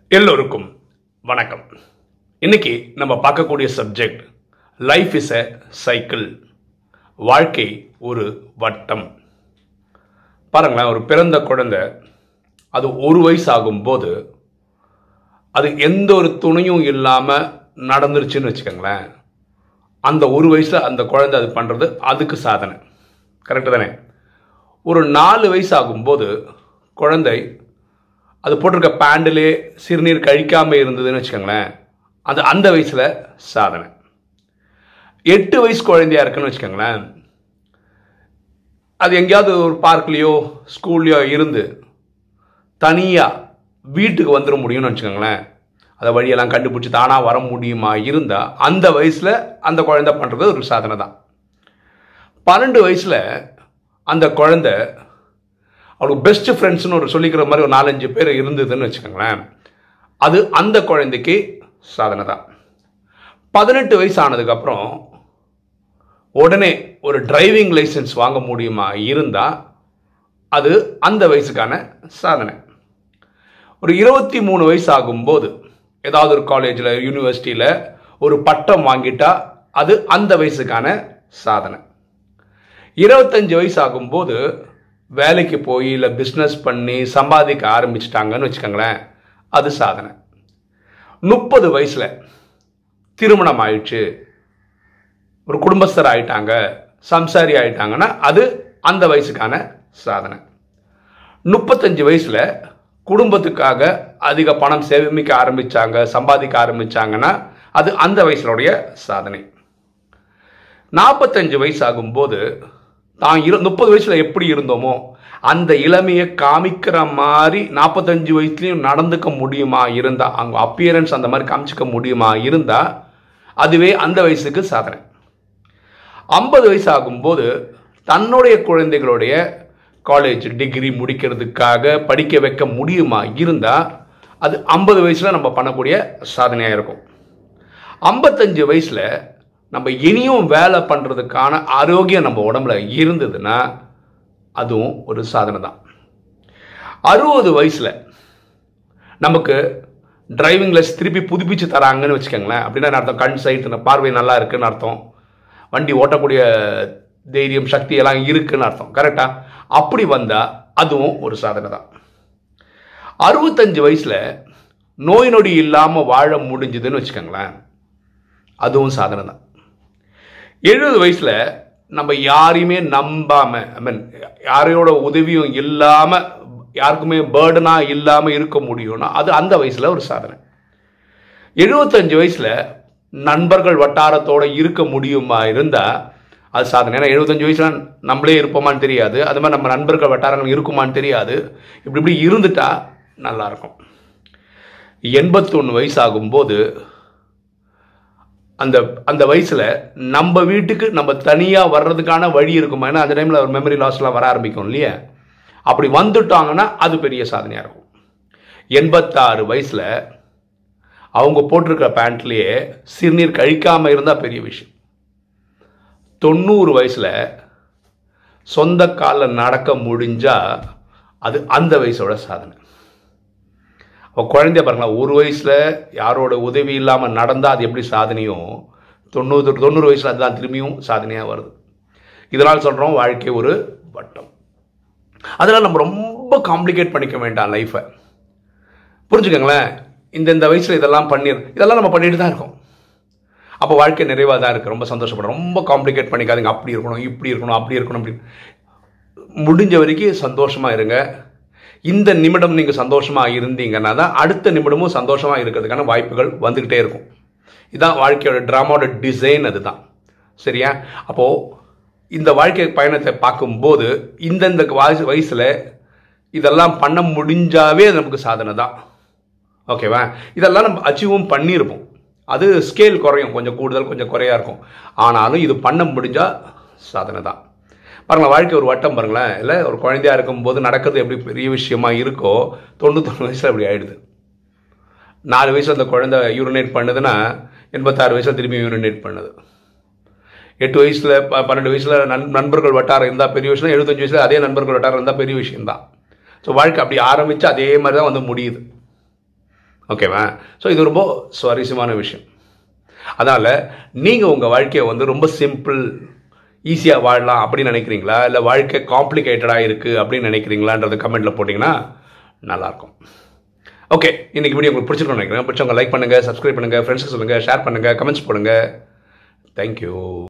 எல்லோருக்கும் வணக்கம் இன்னைக்கு நம்ம பார்க்கக்கூடிய subject life is a cycle வாழ்க்கை ஒரு வட்டம் பாருங்களேன் ஒரு பிறந்த குழந்தை அது ஒரு வயசு ஆகும்போது அது எந்த ஒரு துணையும் இல்லாமல் நடந்துருச்சுன்னு வச்சுக்கோங்களேன் அந்த ஒரு வயசில் அந்த குழந்தை அது பண்ணுறது அதுக்கு சாதனை கரெக்டு தானே ஒரு நாலு வயசு ஆகும்போது குழந்தை அது போட்டிருக்க பேண்டிலே சிறுநீர் கழிக்காமல் இருந்ததுன்னு வச்சுக்கோங்களேன் அது அந்த வயசில் சாதனை எட்டு வயசு குழந்தையா இருக்குன்னு வச்சுக்கோங்களேன் அது எங்கேயாவது ஒரு பார்க்லேயோ ஸ்கூல்லையோ இருந்து தனியாக வீட்டுக்கு வந்துட முடியும்னு வச்சுக்கோங்களேன் அதை வழியெல்லாம் கண்டுபிடிச்சி தானாக வர முடியுமா இருந்தால் அந்த வயசில் அந்த குழந்தை பண்ணுறது ஒரு சாதனை தான் பன்னெண்டு வயசில் அந்த குழந்தை அவளுக்கு பெஸ்ட் ஃப்ரெண்ட்ஸ்னு ஒரு சொல்லிக்கிற மாதிரி ஒரு நாலஞ்சு பேர் இருந்ததுன்னு வச்சுக்கோங்களேன் அது அந்த குழந்தைக்கு சாதனை தான் பதினெட்டு வயசு ஆனதுக்கப்புறம் உடனே ஒரு டிரைவிங் லைசன்ஸ் வாங்க முடியுமா இருந்தால் அது அந்த வயசுக்கான சாதனை ஒரு இருபத்தி மூணு வயசு ஆகும்போது ஏதாவது ஒரு காலேஜில் யூனிவர்சிட்டியில் ஒரு பட்டம் வாங்கிட்டா அது அந்த வயசுக்கான சாதனை இருபத்தஞ்சு வயசு ஆகும்போது வேலைக்கு போய் இல்லை பிஸ்னஸ் பண்ணி சம்பாதிக்க ஆரம்பிச்சிட்டாங்கன்னு வச்சுக்கோங்களேன் அது சாதனை முப்பது வயசில் திருமணம் ஆயிடுச்சு ஒரு குடும்பஸ்தர் ஆயிட்டாங்க சம்சாரி ஆயிட்டாங்கன்னா அது அந்த வயசுக்கான சாதனை முப்பத்தஞ்சு வயசில் குடும்பத்துக்காக அதிக பணம் சேமிக்க ஆரம்பித்தாங்க சம்பாதிக்க ஆரம்பித்தாங்கன்னா அது அந்த வயசுடைய சாதனை நாற்பத்தஞ்சு வயசு ஆகும்போது தான் இரு முப்பது வயசில் எப்படி இருந்தோமோ அந்த இளமையை காமிக்கிற மாதிரி நாற்பத்தஞ்சு வயசுலையும் நடந்துக்க முடியுமா இருந்தால் அவங்க அப்பியரன்ஸ் அந்த மாதிரி காமிச்சிக்க முடியுமா இருந்தால் அதுவே அந்த வயசுக்கு சாதனை ஐம்பது வயசு ஆகும்போது தன்னுடைய குழந்தைகளுடைய காலேஜ் டிகிரி முடிக்கிறதுக்காக படிக்க வைக்க முடியுமா இருந்தால் அது ஐம்பது வயசில் நம்ம பண்ணக்கூடிய சாதனையாக இருக்கும் ஐம்பத்தஞ்சு வயசில் நம்ம இனியும் வேலை பண்ணுறதுக்கான ஆரோக்கியம் நம்ம உடம்புல இருந்ததுன்னா அதுவும் ஒரு சாதனை தான் அறுபது வயசில் நமக்கு டிரைவிங் லெஸ் திருப்பி புதுப்பிச்சு தராங்கன்னு வச்சுக்கோங்களேன் அப்படின்னா அர்த்தம் கண் சைட் பார்வை நல்லா இருக்குன்னு அர்த்தம் வண்டி ஓட்டக்கூடிய தைரியம் சக்தி எல்லாம் இருக்குன்னு அர்த்தம் கரெக்டா அப்படி வந்தால் அதுவும் ஒரு சாதனை தான் அறுபத்தஞ்சு வயசில் நோய் நொடி இல்லாமல் வாழ முடிஞ்சுதுன்னு வச்சுக்கோங்களேன் அதுவும் சாதனை தான் எழுபது வயசில் நம்ம யாரையுமே நம்பாமல் ஐ மீன் யாரையோட உதவியும் இல்லாமல் யாருக்குமே பேர்டனாக இல்லாமல் இருக்க முடியும்னா அது அந்த வயசில் ஒரு சாதனை எழுபத்தஞ்சு வயசில் நண்பர்கள் வட்டாரத்தோடு இருக்க முடியுமா இருந்தால் அது சாதனை ஏன்னா எழுபத்தஞ்சு வயசில் நம்மளே இருப்போமான்னு தெரியாது அது மாதிரி நம்ம நண்பர்கள் வட்டாரங்கள் இருக்குமான்னு தெரியாது இப்படி இப்படி இருந்துட்டா நல்லாயிருக்கும் எண்பத்தொன்று வயசு ஆகும்போது அந்த அந்த வயசில் நம்ம வீட்டுக்கு நம்ம தனியாக வர்றதுக்கான வழி இருக்குமா ஏன்னா அந்த டைமில் ஒரு மெமரி லாஸ்லாம் வர ஆரம்பிக்கும் இல்லையா அப்படி வந்துட்டாங்கன்னா அது பெரிய சாதனையாக இருக்கும் எண்பத்தாறு வயசில் அவங்க போட்டிருக்கிற பேண்ட்லேயே சிறுநீர் கழிக்காமல் இருந்தால் பெரிய விஷயம் தொண்ணூறு வயசில் சொந்த காலில் நடக்க முடிஞ்சால் அது அந்த வயசோட சாதனை அப்போ குழந்தைய பாருங்களா ஒரு வயசில் யாரோட உதவி இல்லாமல் நடந்தால் அது எப்படி சாதனையும் தொண்ணூறு தொண்ணூறு வயசில் அதுதான் திரும்பியும் சாதனையாக வருது இதனால் சொல்கிறோம் வாழ்க்கை ஒரு வட்டம் அதனால் நம்ம ரொம்ப காம்ப்ளிகேட் பண்ணிக்க வேண்டாம் லைஃப்பை புரிஞ்சுக்கோங்களேன் இந்த இந்த வயசில் இதெல்லாம் பண்ணி இதெல்லாம் நம்ம பண்ணிட்டு தான் இருக்கோம் அப்போ வாழ்க்கை நிறைவாக தான் இருக்குது ரொம்ப சந்தோஷப்படுறோம் ரொம்ப காம்ப்ளிகேட் பண்ணிக்காதீங்க அப்படி இருக்கணும் இப்படி இருக்கணும் அப்படி இருக்கணும் அப்படி முடிஞ்ச வரைக்கும் சந்தோஷமாக இருங்க இந்த நிமிடம் நீங்கள் சந்தோஷமாக இருந்தீங்கன்னா தான் அடுத்த நிமிடமும் சந்தோஷமாக இருக்கிறதுக்கான வாய்ப்புகள் வந்துக்கிட்டே இருக்கும் இதுதான் வாழ்க்கையோட ட்ராமாவோட டிசைன் அதுதான் சரியா அப்போது இந்த வாழ்க்கை பயணத்தை பார்க்கும்போது இந்தந்த வயசு வயசில் இதெல்லாம் பண்ண முடிஞ்சாவே அது நமக்கு சாதனை தான் ஓகேவா இதெல்லாம் நம்ம அச்சீவும் பண்ணியிருப்போம் அது ஸ்கேல் குறையும் கொஞ்சம் கூடுதல் கொஞ்சம் குறையா இருக்கும் ஆனாலும் இது பண்ண முடிஞ்சால் சாதனை தான் பாருங்களேன் வாழ்க்கை ஒரு வட்டம் பாருங்களேன் இல்லை ஒரு குழந்தையா இருக்கும்போது நடக்கிறது எப்படி பெரிய விஷயமா இருக்கோ தொண்ணூத்தொன்று வயசில் அப்படி ஆயிடுது நாலு வயசில் அந்த குழந்தை யூரினேட் பண்ணுதுன்னா எண்பத்தாறு வயசில் திரும்பி யூரினேட் பண்ணுது எட்டு வயசில் ப பன்னெண்டு வயசில் நண் நண்பர்கள் வட்டாரம் இருந்தால் பெரிய விஷயம் எழுபத்தஞ்சு வயசில் அதே நண்பர்கள் வட்டாரம் இருந்தால் பெரிய விஷயம்தான் ஸோ வாழ்க்கை அப்படி ஆரம்பித்து அதே மாதிரி தான் வந்து முடியுது ஓகேவா ஸோ இது ரொம்ப சுவாரஸ்யமான விஷயம் அதனால் நீங்கள் உங்கள் வாழ்க்கையை வந்து ரொம்ப சிம்பிள் ஈஸியாக வாழலாம் அப்படின்னு நினைக்கிறீங்களா இல்லை வாழ்க்கை காம்ப்ளிகேட்டடாக இருக்குது அப்படின்னு நினைக்கிறீங்களான்றத கமெண்ட்டில் போட்டிங்கன்னா நல்லாயிருக்கும் ஓகே இன்னைக்கு வீடியோ உங்களுக்கு பிடிச்சிருக்கோம் நினைக்கிறேன் பிடிச்சவங்க லைக் பண்ணுங்கள் சப்ஸ்கிரைப் பண்ணுங்கள் ஃப்ரெண்ட்ஸுக்கு சொல்லுங்கள் ஷேர் பண்ணுங்கள் கமெண்ட்ஸ் போடுங்க தேங்க்யூ